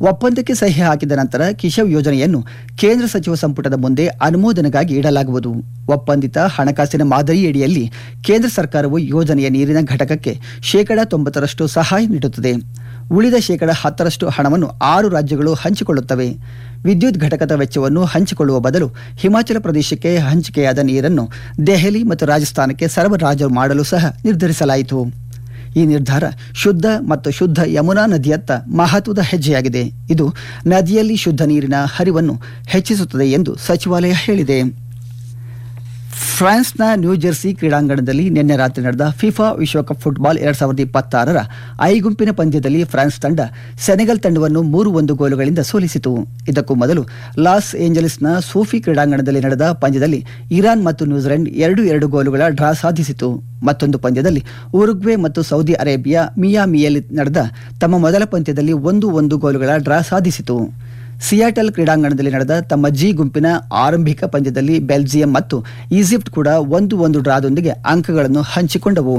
ಒಪ್ಪಂದಕ್ಕೆ ಸಹಿ ಹಾಕಿದ ನಂತರ ಕಿಶವ್ ಯೋಜನೆಯನ್ನು ಕೇಂದ್ರ ಸಚಿವ ಸಂಪುಟದ ಮುಂದೆ ಅನುಮೋದನೆಗಾಗಿ ಇಡಲಾಗುವುದು ಒಪ್ಪಂದಿತ ಹಣಕಾಸಿನ ಮಾದರಿಯಡಿಯಲ್ಲಿ ಕೇಂದ್ರ ಸರ್ಕಾರವು ಯೋಜನೆಯ ನೀರಿನ ಘಟಕಕ್ಕೆ ಶೇಕಡಾ ತೊಂಬತ್ತರಷ್ಟು ಸಹಾಯ ನೀಡುತ್ತದೆ ಉಳಿದ ಶೇಕಡಾ ಹತ್ತರಷ್ಟು ಹಣವನ್ನು ಆರು ರಾಜ್ಯಗಳು ಹಂಚಿಕೊಳ್ಳುತ್ತವೆ ವಿದ್ಯುತ್ ಘಟಕದ ವೆಚ್ಚವನ್ನು ಹಂಚಿಕೊಳ್ಳುವ ಬದಲು ಹಿಮಾಚಲ ಪ್ರದೇಶಕ್ಕೆ ಹಂಚಿಕೆಯಾದ ನೀರನ್ನು ದೆಹಲಿ ಮತ್ತು ರಾಜಸ್ಥಾನಕ್ಕೆ ಸರಬರಾಜು ಮಾಡಲು ಸಹ ನಿರ್ಧರಿಸಲಾಯಿತು ಈ ನಿರ್ಧಾರ ಶುದ್ಧ ಮತ್ತು ಶುದ್ಧ ಯಮುನಾ ನದಿಯತ್ತ ಮಹತ್ವದ ಹೆಜ್ಜೆಯಾಗಿದೆ ಇದು ನದಿಯಲ್ಲಿ ಶುದ್ಧ ನೀರಿನ ಹರಿವನ್ನು ಹೆಚ್ಚಿಸುತ್ತದೆ ಎಂದು ಸಚಿವಾಲಯ ಹೇಳಿದೆ ಫ್ರಾನ್ಸ್ನ ನ್ಯೂ ಜೆರ್ಸಿ ಕ್ರೀಡಾಂಗಣದಲ್ಲಿ ನಿನ್ನೆ ರಾತ್ರಿ ನಡೆದ ಫಿಫಾ ವಿಶ್ವಕಪ್ ಫುಟ್ಬಾಲ್ ಎರಡ್ ಸಾವಿರದ ಇಪ್ಪತ್ತಾರರ ಐ ಗುಂಪಿನ ಪಂದ್ಯದಲ್ಲಿ ಫ್ರಾನ್ಸ್ ತಂಡ ಸೆನೆಗಲ್ ತಂಡವನ್ನು ಮೂರು ಒಂದು ಗೋಲುಗಳಿಂದ ಸೋಲಿಸಿತು ಇದಕ್ಕೂ ಮೊದಲು ಲಾಸ್ ಏಂಜಲೀಸ್ನ ಸೂಫಿ ಕ್ರೀಡಾಂಗಣದಲ್ಲಿ ನಡೆದ ಪಂದ್ಯದಲ್ಲಿ ಇರಾನ್ ಮತ್ತು ನ್ಯೂಜಿಲೆಂಡ್ ಎರಡು ಎರಡು ಗೋಲುಗಳ ಡ್ರಾ ಸಾಧಿಸಿತು ಮತ್ತೊಂದು ಪಂದ್ಯದಲ್ಲಿ ಉರುಗ್ವೆ ಮತ್ತು ಸೌದಿ ಅರೇಬಿಯಾ ಮಿಯಾಮಿಯಲ್ಲಿ ನಡೆದ ತಮ್ಮ ಮೊದಲ ಪಂದ್ಯದಲ್ಲಿ ಒಂದು ಒಂದು ಗೋಲುಗಳ ಡ್ರಾ ಸಾಧಿಸಿತು ಸಿಯಾಟಲ್ ಕ್ರೀಡಾಂಗಣದಲ್ಲಿ ನಡೆದ ತಮ್ಮ ಜಿ ಗುಂಪಿನ ಆರಂಭಿಕ ಪಂದ್ಯದಲ್ಲಿ ಬೆಲ್ಜಿಯಂ ಮತ್ತು ಈಜಿಪ್ಟ್ ಕೂಡ ಒಂದು ಒಂದು ಡ್ರಾದೊಂದಿಗೆ ಅಂಕಗಳನ್ನು ಹಂಚಿಕೊಂಡವು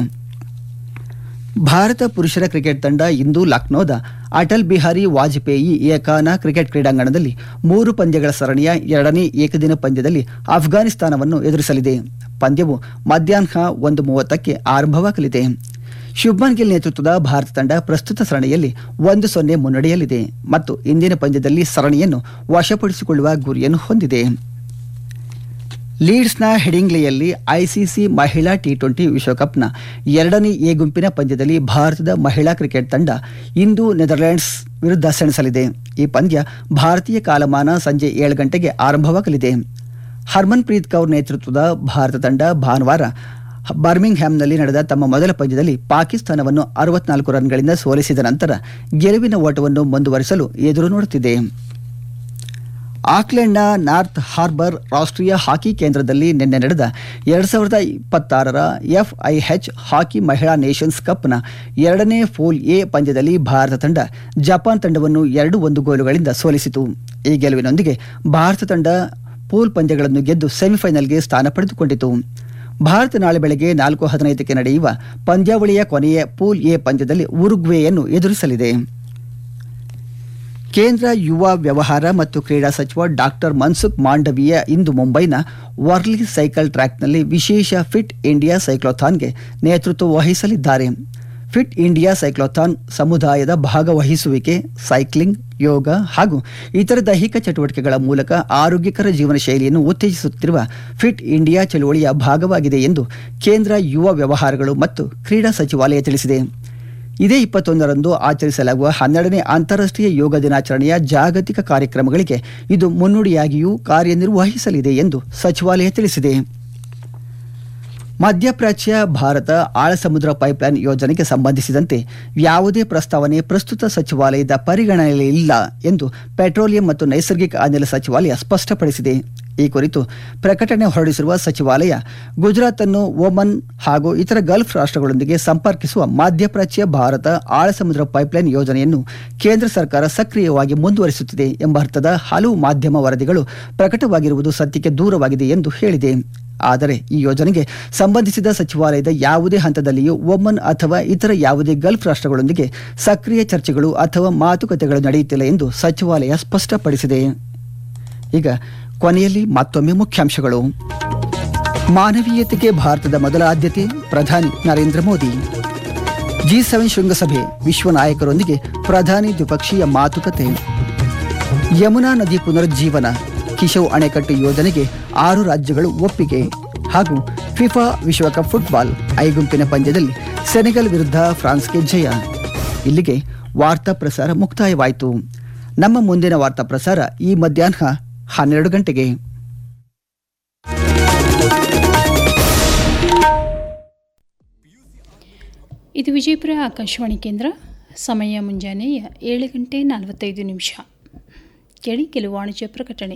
ಭಾರತ ಪುರುಷರ ಕ್ರಿಕೆಟ್ ತಂಡ ಇಂದು ಲಕ್ನೋದ ಅಟಲ್ ಬಿಹಾರಿ ವಾಜಪೇಯಿ ಏಕಾನ ಕ್ರಿಕೆಟ್ ಕ್ರೀಡಾಂಗಣದಲ್ಲಿ ಮೂರು ಪಂದ್ಯಗಳ ಸರಣಿಯ ಎರಡನೇ ಏಕದಿನ ಪಂದ್ಯದಲ್ಲಿ ಅಫ್ಘಾನಿಸ್ತಾನವನ್ನು ಎದುರಿಸಲಿದೆ ಪಂದ್ಯವು ಮಧ್ಯಾಹ್ನ ಒಂದು ಮೂವತ್ತಕ್ಕೆ ಆರಂಭವಾಗಲಿದೆ ಶುಭ್ಮನ್ ಗಿಲ್ ನೇತೃತ್ವದ ಭಾರತ ತಂಡ ಪ್ರಸ್ತುತ ಸರಣಿಯಲ್ಲಿ ಒಂದು ಸೊನ್ನೆ ಮುನ್ನಡೆಯಲ್ಲಿದೆ ಮತ್ತು ಇಂದಿನ ಪಂದ್ಯದಲ್ಲಿ ಸರಣಿಯನ್ನು ವಶಪಡಿಸಿಕೊಳ್ಳುವ ಗುರಿಯನ್ನು ಹೊಂದಿದೆ ಲೀಡ್ಸ್ನ ಹೆಡಿಂಗ್ಲೆಯಲ್ಲಿ ಐಸಿಸಿ ಮಹಿಳಾ ಟಿ ಟ್ವೆಂಟಿ ವಿಶ್ವಕಪ್ನ ಎರಡನೇ ಎ ಗುಂಪಿನ ಪಂದ್ಯದಲ್ಲಿ ಭಾರತದ ಮಹಿಳಾ ಕ್ರಿಕೆಟ್ ತಂಡ ಇಂದು ನೆದರ್ಲೆಂಡ್ಸ್ ವಿರುದ್ಧ ಸೆಣಸಲಿದೆ ಈ ಪಂದ್ಯ ಭಾರತೀಯ ಕಾಲಮಾನ ಸಂಜೆ ಏಳು ಗಂಟೆಗೆ ಆರಂಭವಾಗಲಿದೆ ಹರ್ಮನ್ಪ್ರೀತ್ ಕೌರ್ ನೇತೃತ್ವದ ಭಾರತ ತಂಡ ಭಾನುವಾರ ಬರ್ಮಿಂಗ್ಹ್ಯಾಮ್ನಲ್ಲಿ ನಡೆದ ತಮ್ಮ ಮೊದಲ ಪಂದ್ಯದಲ್ಲಿ ಪಾಕಿಸ್ತಾನವನ್ನು ಅರವತ್ನಾಲ್ಕು ರನ್ಗಳಿಂದ ಸೋಲಿಸಿದ ನಂತರ ಗೆಲುವಿನ ಓಟವನ್ನು ಮುಂದುವರಿಸಲು ಎದುರು ನೋಡುತ್ತಿದೆ ಆಕ್ಲೆಂಡ್ನ ನಾರ್ತ್ ಹಾರ್ಬರ್ ರಾಷ್ಟ್ರೀಯ ಹಾಕಿ ಕೇಂದ್ರದಲ್ಲಿ ನಿನ್ನೆ ನಡೆದ ಎರಡ್ ಸಾವಿರದ ಇಪ್ಪತ್ತಾರರ ಎಫ್ಐಎಚ್ ಹಾಕಿ ಮಹಿಳಾ ನೇಷನ್ಸ್ ಕಪ್ನ ಎರಡನೇ ಫೂಲ್ ಎ ಪಂದ್ಯದಲ್ಲಿ ಭಾರತ ತಂಡ ಜಪಾನ್ ತಂಡವನ್ನು ಎರಡು ಒಂದು ಗೋಲುಗಳಿಂದ ಸೋಲಿಸಿತು ಈ ಗೆಲುವಿನೊಂದಿಗೆ ಭಾರತ ತಂಡ ಪೂಲ್ ಪಂದ್ಯಗಳನ್ನು ಗೆದ್ದು ಸೆಮಿಫೈನಲ್ಗೆ ಸ್ಥಾನ ಪಡೆದುಕೊಂಡಿತು ಭಾರತ ನಾಳೆ ಬೆಳಗ್ಗೆ ನಾಲ್ಕು ಹದಿನೈದಕ್ಕೆ ನಡೆಯುವ ಪಂದ್ಯಾವಳಿಯ ಕೊನೆಯ ಪೂಲ್ ಎ ಪಂದ್ಯದಲ್ಲಿ ಉರುಗ್ವೆಯನ್ನು ಎದುರಿಸಲಿದೆ ಕೇಂದ್ರ ಯುವ ವ್ಯವಹಾರ ಮತ್ತು ಕ್ರೀಡಾ ಸಚಿವ ಡಾಕ್ಟರ್ ಮನ್ಸುಖ್ ಮಾಂಡವೀಯ ಇಂದು ಮುಂಬೈನ ವರ್ಲಿ ಸೈಕಲ್ ಟ್ರ್ಯಾಕ್ನಲ್ಲಿ ವಿಶೇಷ ಫಿಟ್ ಇಂಡಿಯಾ ಸೈಕ್ಲೋಥಾನ್ಗೆ ನೇತೃತ್ವ ವಹಿಸಲಿದ್ದಾರೆ ಫಿಟ್ ಇಂಡಿಯಾ ಸೈಕ್ಲೋಥಾನ್ ಸಮುದಾಯದ ಭಾಗವಹಿಸುವಿಕೆ ಸೈಕ್ಲಿಂಗ್ ಯೋಗ ಹಾಗೂ ಇತರ ದೈಹಿಕ ಚಟುವಟಿಕೆಗಳ ಮೂಲಕ ಆರೋಗ್ಯಕರ ಜೀವನ ಶೈಲಿಯನ್ನು ಉತ್ತೇಜಿಸುತ್ತಿರುವ ಫಿಟ್ ಇಂಡಿಯಾ ಚಳುವಳಿಯ ಭಾಗವಾಗಿದೆ ಎಂದು ಕೇಂದ್ರ ಯುವ ವ್ಯವಹಾರಗಳು ಮತ್ತು ಕ್ರೀಡಾ ಸಚಿವಾಲಯ ತಿಳಿಸಿದೆ ಇದೇ ಇಪ್ಪತ್ತೊಂದರಂದು ಆಚರಿಸಲಾಗುವ ಹನ್ನೆರಡನೇ ಅಂತಾರಾಷ್ಟ್ರೀಯ ಯೋಗ ದಿನಾಚರಣೆಯ ಜಾಗತಿಕ ಕಾರ್ಯಕ್ರಮಗಳಿಗೆ ಇದು ಮುನ್ನುಡಿಯಾಗಿಯೂ ಕಾರ್ಯನಿರ್ವಹಿಸಲಿದೆ ಎಂದು ಸಚಿವಾಲಯ ತಿಳಿಸಿದೆ ಮಧ್ಯಪ್ರಾಚ್ಯ ಭಾರತ ಆಳಸಮುದ್ರ ಪೈಪ್ಲೈನ್ ಯೋಜನೆಗೆ ಸಂಬಂಧಿಸಿದಂತೆ ಯಾವುದೇ ಪ್ರಸ್ತಾವನೆ ಪ್ರಸ್ತುತ ಸಚಿವಾಲಯದ ಪರಿಗಣನೆಯಲ್ಲಿ ಇಲ್ಲ ಎಂದು ಪೆಟ್ರೋಲಿಯಂ ಮತ್ತು ನೈಸರ್ಗಿಕ ಅನಿಲ ಸಚಿವಾಲಯ ಸ್ಪಷ್ಟಪಡಿಸಿದೆ ಈ ಕುರಿತು ಪ್ರಕಟಣೆ ಹೊರಡಿಸಿರುವ ಸಚಿವಾಲಯ ಗುಜರಾತ್ ಅನ್ನು ಒಮನ್ ಹಾಗೂ ಇತರ ಗಲ್ಫ್ ರಾಷ್ಟ್ರಗಳೊಂದಿಗೆ ಸಂಪರ್ಕಿಸುವ ಮಧ್ಯಪ್ರಾಚ್ಯ ಭಾರತ ಆಳಸಮುದ್ರ ಪೈಪ್ಲೈನ್ ಯೋಜನೆಯನ್ನು ಕೇಂದ್ರ ಸರ್ಕಾರ ಸಕ್ರಿಯವಾಗಿ ಮುಂದುವರಿಸುತ್ತಿದೆ ಎಂಬ ಅರ್ಥದ ಹಲವು ಮಾಧ್ಯಮ ವರದಿಗಳು ಪ್ರಕಟವಾಗಿರುವುದು ಸತ್ಯಕ್ಕೆ ದೂರವಾಗಿದೆ ಎಂದು ಹೇಳಿದೆ ಆದರೆ ಈ ಯೋಜನೆಗೆ ಸಂಬಂಧಿಸಿದ ಸಚಿವಾಲಯದ ಯಾವುದೇ ಹಂತದಲ್ಲಿಯೂ ಒಮನ್ ಅಥವಾ ಇತರ ಯಾವುದೇ ಗಲ್ಫ್ ರಾಷ್ಟ್ರಗಳೊಂದಿಗೆ ಸಕ್ರಿಯ ಚರ್ಚೆಗಳು ಅಥವಾ ಮಾತುಕತೆಗಳು ನಡೆಯುತ್ತಿಲ್ಲ ಎಂದು ಸಚಿವಾಲಯ ಸ್ಪಷ್ಟಪಡಿಸಿದೆ ಈಗ ಕೊನೆಯಲ್ಲಿ ಮತ್ತೊಮ್ಮೆ ಮುಖ್ಯಾಂಶಗಳು ಮಾನವೀಯತೆಗೆ ಭಾರತದ ಮೊದಲ ಆದ್ಯತೆ ಪ್ರಧಾನಿ ನರೇಂದ್ರ ಮೋದಿ ಜಿ ಸೆವೆನ್ ಶೃಂಗಸಭೆ ವಿಶ್ವ ನಾಯಕರೊಂದಿಗೆ ಪ್ರಧಾನಿ ದ್ವಿಪಕ್ಷೀಯ ಮಾತುಕತೆ ಯಮುನಾ ನದಿ ಪುನರುಜ್ಜೀವನ ಕಿಶವ್ ಅಣೆಕಟ್ಟು ಯೋಜನೆಗೆ ಆರು ರಾಜ್ಯಗಳು ಒಪ್ಪಿಗೆ ಹಾಗೂ ಫಿಫಾ ವಿಶ್ವಕಪ್ ಫುಟ್ಬಾಲ್ ಐ ಗುಂಪಿನ ಪಂದ್ಯದಲ್ಲಿ ಸೆನೆಗಲ್ ವಿರುದ್ಧ ಫ್ರಾನ್ಸ್ಗೆ ಜಯ ಇಲ್ಲಿಗೆ ವಾರ್ತಾ ಪ್ರಸಾರ ಮುಕ್ತಾಯವಾಯಿತು ನಮ್ಮ ಮುಂದಿನ ವಾರ್ತಾ ಪ್ರಸಾರ ಈ ಮಧ್ಯಾಹ್ನ ಹನ್ನೆರಡು ಗಂಟೆಗೆ ಇದು ವಿಜಯಪುರ ಆಕಾಶವಾಣಿ ಕೇಂದ್ರ ಸಮಯ ಮುಂಜಾನೆಯ ಏಳು ಗಂಟೆ ನಲವತ್ತೈದು ನಿಮಿಷ ಕೇಳಿ ಕೆಲವು ವಾಣಿಜ್ಯ ಪ್ರಕಟಣೆ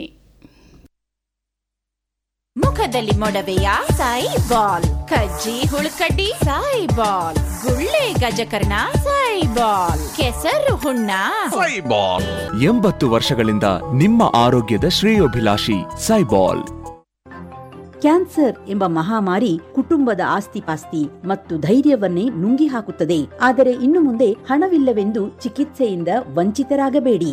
ಮುಖದಲ್ಲಿ ಮೊಡವೆಯ ಸಾಯಿ ಬಾಲ್ ಕಜ್ಜಿ ಹುಳುಕಡ್ಡಿ ಸಾಯಿ ಬಾಲ್ ಗುಳ್ಳೆ ಗಜಕರ್ಣ ಸಾಯಿ ಬಾಲ್ ಕೆಸರು ಹುಣ್ಣ ಸೈಬಾಲ್ ಎಂಬತ್ತು ವರ್ಷಗಳಿಂದ ನಿಮ್ಮ ಆರೋಗ್ಯದ ಶ್ರೇಯೋಭಿಲಾಷಿ ಸೈಬಾಲ್ ಕ್ಯಾನ್ಸರ್ ಎಂಬ ಮಹಾಮಾರಿ ಕುಟುಂಬದ ಆಸ್ತಿಪಾಸ್ತಿ ಮತ್ತು ಧೈರ್ಯವನ್ನೇ ನುಂಗಿ ಹಾಕುತ್ತದೆ ಆದರೆ ಇನ್ನು ಮುಂದೆ ಹಣವಿಲ್ಲವೆಂದು ಚಿಕಿತ್ಸೆಯಿಂದ ವಂಚಿತರಾಗಬೇಡಿ